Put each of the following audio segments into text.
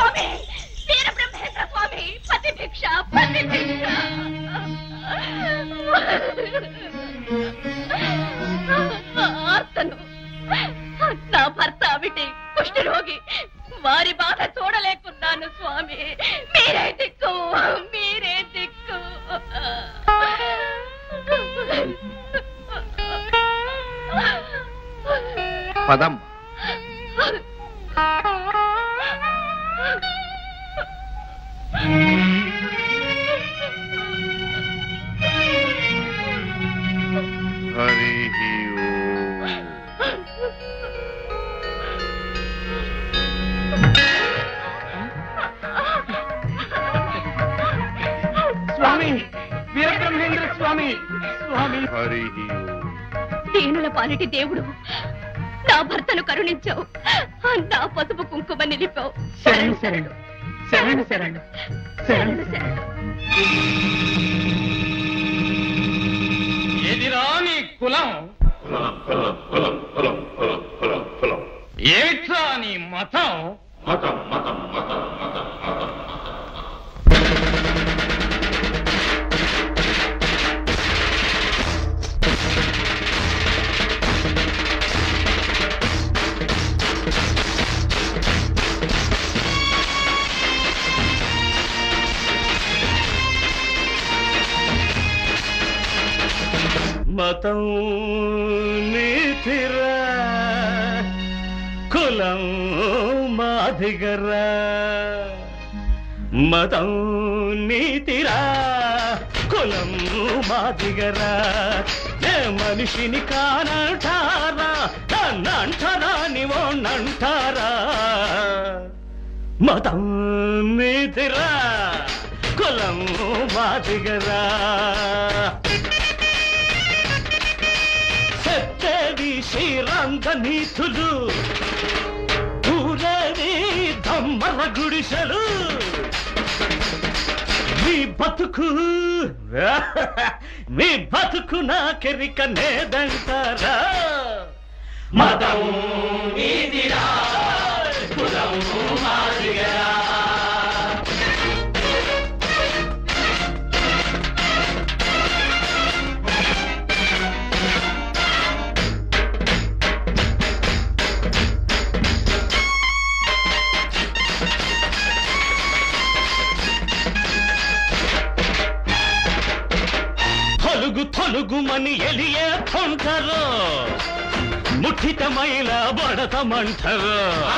స్వామి వీరబ్రహ్మేంద్ర స్వామి పతి భిక్ష పతి భిక్ష అతను నా భర్త అవిటి కుష్ఠరోగి వారి బాధ చూడలేకున్నాను స్వామి మీరే దిక్కు మీరే దిక్కు పదం హరి ఓం. స్వామి వీరబ్రహ్మేంద్ర స్వామి స్వామి హరి ఓం. దీనుల పాలిటి దేవుడు నా భర్తను కరుణించావు నా పసుపు కుంకుమ నిలిపావు శరణు శరణు శరణు శరణు శరణు శరణు ఎదిరా నీ కులం ఏట్రా నీ మతం మతం నీతిరా కులం మాదిగరా మతం నీతిరా కులం మాదిగరా ఏ మనిషిని కానంటారా నన్నంటారా నీవోనంటారా మతం నీతిరా కులం మాదిగరా చెప్పేది శ్రీరంగ నీతులు ఊరేది దమ్మల గుడిసెలు మీ బతుకు మీ బతుకు నాకెరిక నేదంటారా మతం నీదిరా కులం మాదిగరా తొలుగు తొలుగుమని ఎలియే కొంటారు ముఠితమైన బడతమంటారు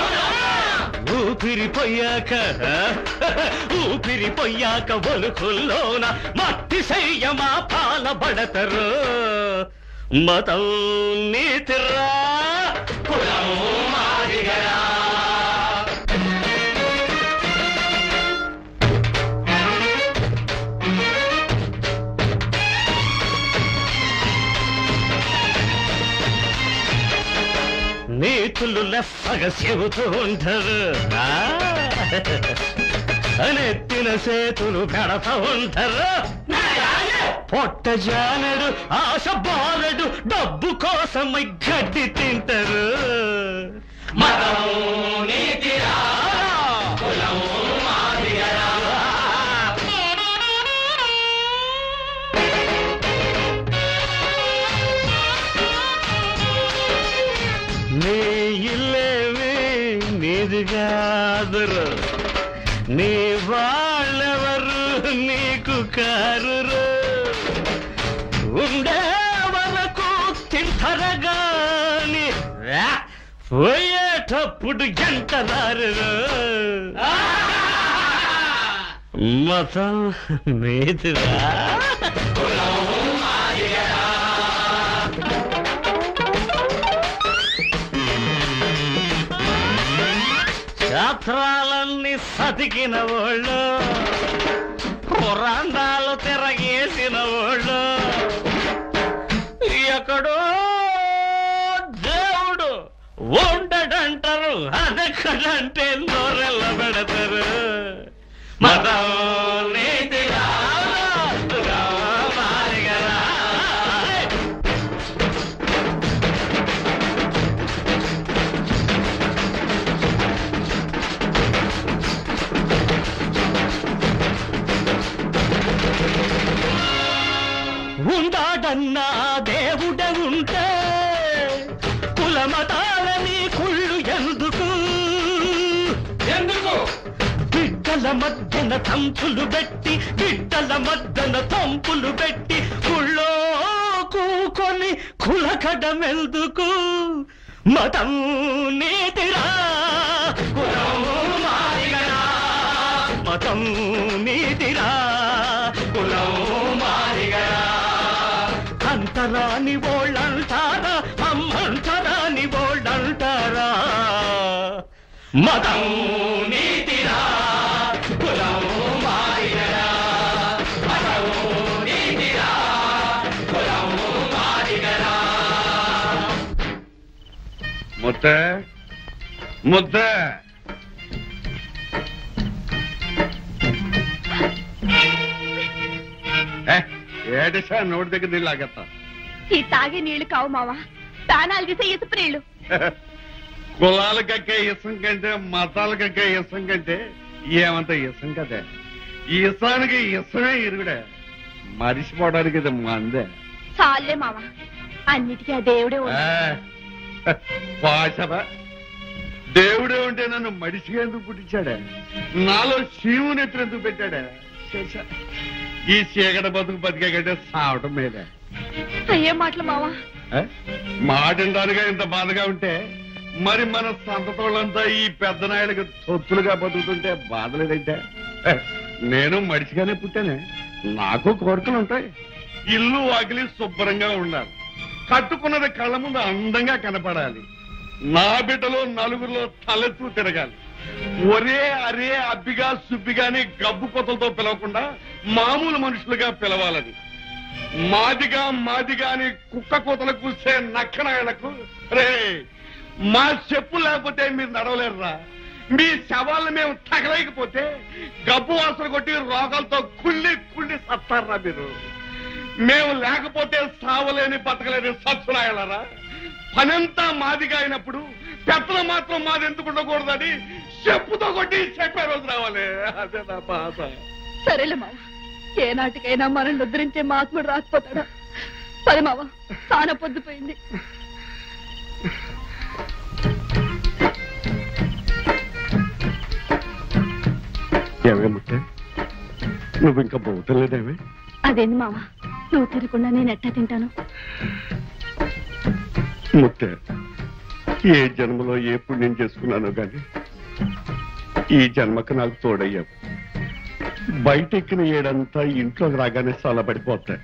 ఊపిరిపోయాక ఊపిరిపోయాక ఒలుకుల్లోన మట్టి శయ్యమా పాలబడతరు మతం నీతిరా కులం మాదిగరా నీతులు లెప్పగా చెబుతూ ఉంటారు ఆ? నెత్తిన చేతులు పెడతా ఉంటారు పొట్ట జానడు ఆశ బాలడు డబ్బు కోసమై గడ్డి తింటారు మతం నీతిరా కులం మాదిగరా నీ ఇల్లేమి నీది కాదురు నీ వాళ్ళెవరు నీకు కారురు ఉండే వరకు తింటరగాని పోయేటప్పుడు ఎంటరారు మతం నీదిరా శాస్త్రాలన్నీ సతికిన వాళ్ళు పురాణాలు తిరగేసిన వాళ్ళు ఎక్కడో దేవుడు ఉండడంటారు అదెక్కడంటే నోరెల్ల పెడతారు మతం నీతిరా, రామారిగరా. పిట్టల మధ్యన తంపులు పెట్టి పిట్టల మధ్యన తంపులు పెట్టి కుళ్ళో కూకొని కులకడమెందుకు మతం నీతిరా కులం మారిగరా మతం నీతిరా కులం మారిగరా అంతరాని ఓళ్ళంటారా అమ్మంతరాని ఓళ్ళంటారా మతం నీతిరా కులం మారిగరా మతం నీతిరా కులం మారిగరా ముద్ద ముద్ద ఏ, ఏడిసా నోటి దగ్గర నీళ్ళు ఆగేస్తా ఈ తాగే నీళ్లు కావు మావా స్నానాలు చేసే ఇసుపు నీళ్లు కులాలకక్కే ఇసం కంటే మతాలకక్కే ఇసం కంటే ఏమంత ఇసం కదే ఈ ఇసానికి ఇసమే ఇరుగుడే మరిచిపోవడానికి ఇది మందే చాలే మావా అన్నిటికీ ఆ దేవుడే ఉన్నాడు. భాషరా దేవుడే ఉంటే నన్ను మడిసిగా ఎందుకు పుట్టించాడే నాలో శివుని ఎత్తున ఎందుకు పెట్టాడే శేష. ఈ చీకట బతుకు బతికే కంటే సావటం మీదే అయ్యే మాటలు మావా ఏ? మాటింటానుగా ఇంత బాధగా ఉంటే మరి మన సంతతోళ్ళంతా ఈ పెద్ద నాయుడికి తొత్తులుగా బతుకుతుంటే బాధలేదంటే ఏ, నేను మడిచిగానే పుట్టానే నాకు కోరికలు ఉంటాయి ఇల్లు వాకిలి శుభ్రంగా ఉండాలి కట్టుకున్నది కళ్ళ ముందు అందంగా కనపడాలి నా బిడ్డలో నలుగురిలో తలెత్తు తిరగాలి ఒరే అరే అబ్బిగా సుబ్బిగాని గబ్బు కొతలతో పిలవకుండా మామూలు మనుషులుగా పిలవాలని మాదిగా మాదిగా అని కుక్క కూతలు కూసే నక్కనాయలకు రే మా చెప్పు లేకపోతే మీరు నడవలేరురా మీ శవాలను మేము తగలేకపోతే గబ్బు వాసన కొట్టి రోగాలతో కుళ్ళి కుళ్ళి సత్తారా మీరు మేము లేకపోతే సావలేని బతకలేని సత్సురాయలరా పనంతా మాదిగా అయినప్పుడు పెత్తలు మాత్రం మాది ఎందుకు ఉండకూడదని చెప్పుతో కొట్టి చెప్పే రోజు రావాలి అదే నా బాధ సరేలే మావా ఏ నాటికైనా మనల్ని ఉద్ధరించే మహాత్ముడు రాకపోతాడా సరే మావా చాలా పొద్దుపోయింది ఏమేముంటే నువ్వు ఇంకా పోతలేదేమే అదేంది మావా నువ్వు తిరగకుండా నేను ఎట్టా తింటాను ముత్తే ఏ జన్మలో ఏ పుణ్యం చేసుకున్నానో గాని ఈ జన్మకు నాకు తోడయ్యావు బయట ఎక్కిన ఏడంతా ఇంట్లోకి రాగానే చాలా పడిపోతాయి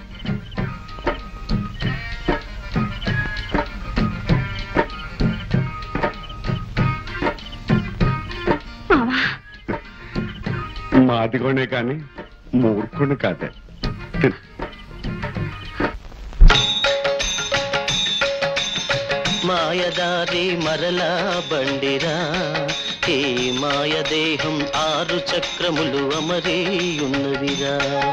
మావా మాదిగోనే కాని మూర్ఖుని కాదే తిను. మాయదారి మరలా బండిరా ఈ మాయదేహం ఆరు చక్రములు అమరీయున్నవిరా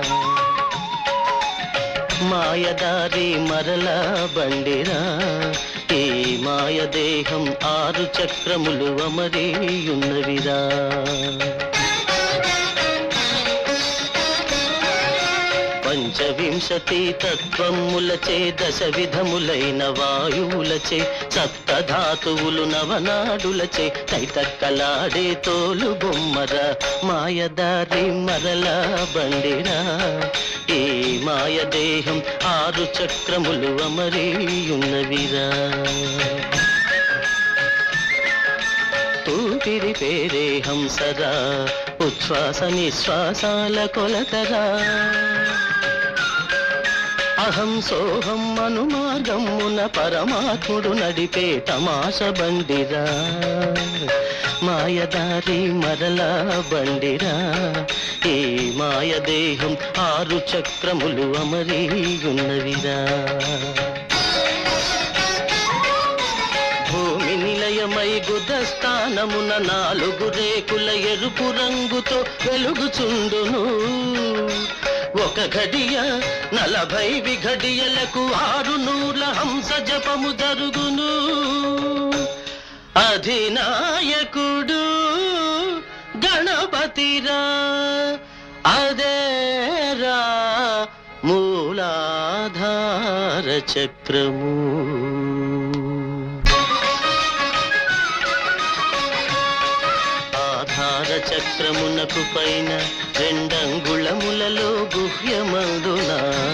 మాయదారి మరలా బండిరా ఈ మాయదేహం ఆరు చక్రములు అమరీయున్నవిరా పంచవింశతి తత్వములచే దశ విధములైన వాయువులచే సప్తధాతువులు నవనాడులచే తైతక్కలాడే తోలు బొమ్మర మాయదారి మరల బండిరా ఈ మాయదేహం ఆరు చక్రములు అమరీయున్నవిరా ఊపిరి పేరే హంసరా ఉచ్ఛ్వాస నిశ్వాసాల కొలతరా అహం సోహం అను మార్గమున పరమాత్ముడు నడిపే తమాష బండిరా మాయదారి మరలా బండిరా ఈ మాయదేహం ఆరు చక్రములు అమరీయున్నవిరా భూమి నిలయమై గుదస్థానమున నాలుగు రేకుల ఎరుపు రంగుతో వెలుగుచుండును ఒక ఘడియ నలభై విఘడియలకు ఆరు నూర్ల హంస జపము జరుగును అధినాయకుడు గణపతిరా అదేరా మూలాధార చక్రము ఆధార చక్రమునకు పైన రెండంగుళములలో గుహ్యమందున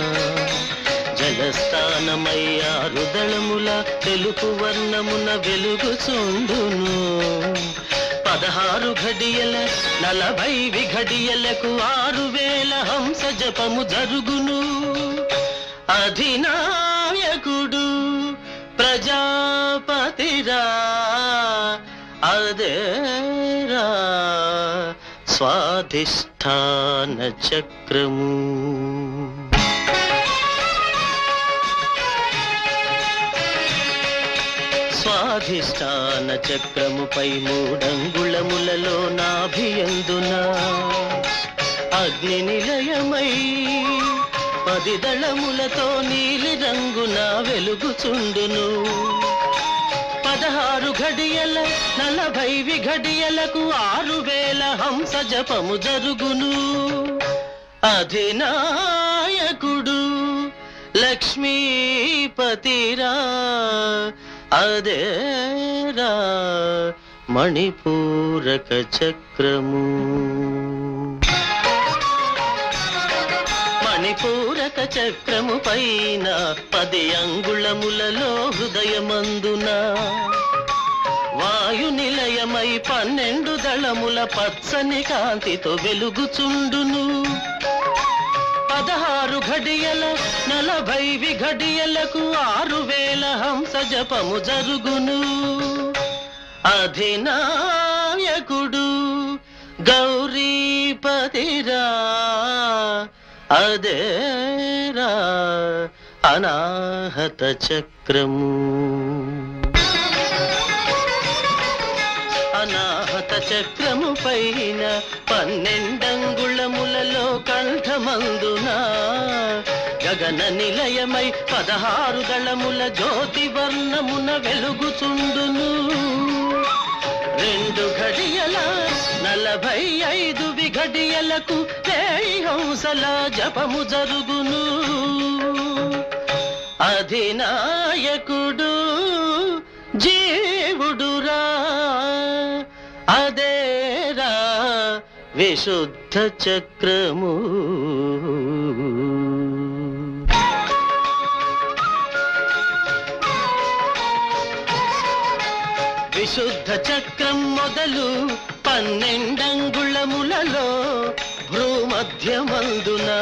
జలస్థానమై ఆరు దళముల తెలుపు వర్ణమున వెలుగుచుండును పదహారు ఘడియల నలభై విఘడియలకు ఆరు వేల హంస జపము జరుగును అధినాయకుడు ప్రజాపతిరా అదేరా స్వాధిష్టాన చక్రము స్వాధిష్టాన చక్రముపై మూడంగుళములలో నాభియందున అగ్ని నిలయమై పది దళములతో నీలి రంగున వెలుగుచుండును పదహారు ఘడియల నలభై విఘడియలకు ఆరు వేల హంస జపము జరుగును అధినాయకుడు లక్ష్మీపతిరా అదేరా మణిపూరక చక్రము మణిపూరక చక్రము పైన పది అంగుళములలో హృదయమందున వాయు నిలయమై పన్నెండు దళముల పచ్చని కాంతితో వెలుగుచుండును పదహారు ఘడియల నలభై విఘడియలకు ఆరు వేల హంస జపము జరుగును అధినాయకుడు గౌరీపతిరా అదేరా అనాహత చక్రము అనాహత చక్రము పైన పన్నెండంగుళములలో కంఠమందున గగన నిలయమై పదహారు దళముల జ్యోతి వర్ణమున వెలుగుచుండును రెండు ఘడియల నలభై ఐదు విఘడియలకు వేయి హంసల జపము జరుగును అధినాయకుడు జీవుడురా అదేరా విశుద్ధ చక్రము విశుద్ధ చక్రం మొదలు పన్నెండంగుళములలో భ్రూమధ్యమందున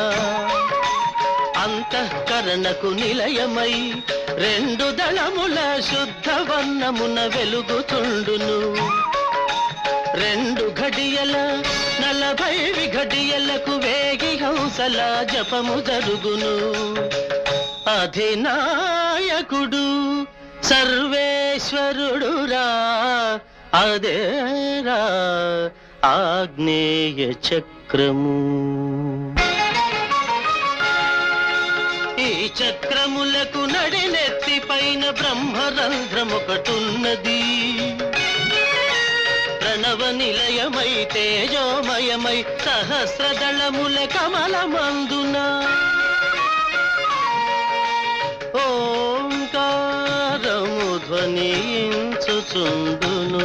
అంతఃకరణకు నిలయమై రెండు దళముల శుద్ధ వర్ణమున వెలుగుతుండును రెండు ఘడియల నలభై విఘడియలకు వేగి హంసల జపము జరుగును అధినాయకుడు సర్వేశ్వరుడురా అదేరా ఆగ్నేయ చక్రము ఈ చక్రములకు నడినెత్తి పైన బ్రహ్మరంధ్రమొకటున్నది ప్రణవ నిలయమై తేజోమయమై సహస్రదళముల కమలమందున ఓంకారము ధ్వనించుచుండును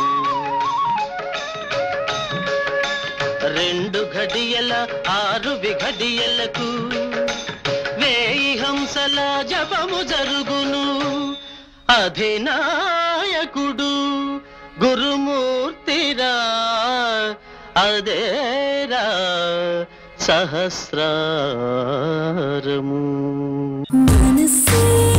రెండు ఘడియల ఆరు విఘడియలకు వేయి హంసల జపము జరుగును అధినాయకుడు గురుమూర్తిరా అదేరా సహస్రారము మనసే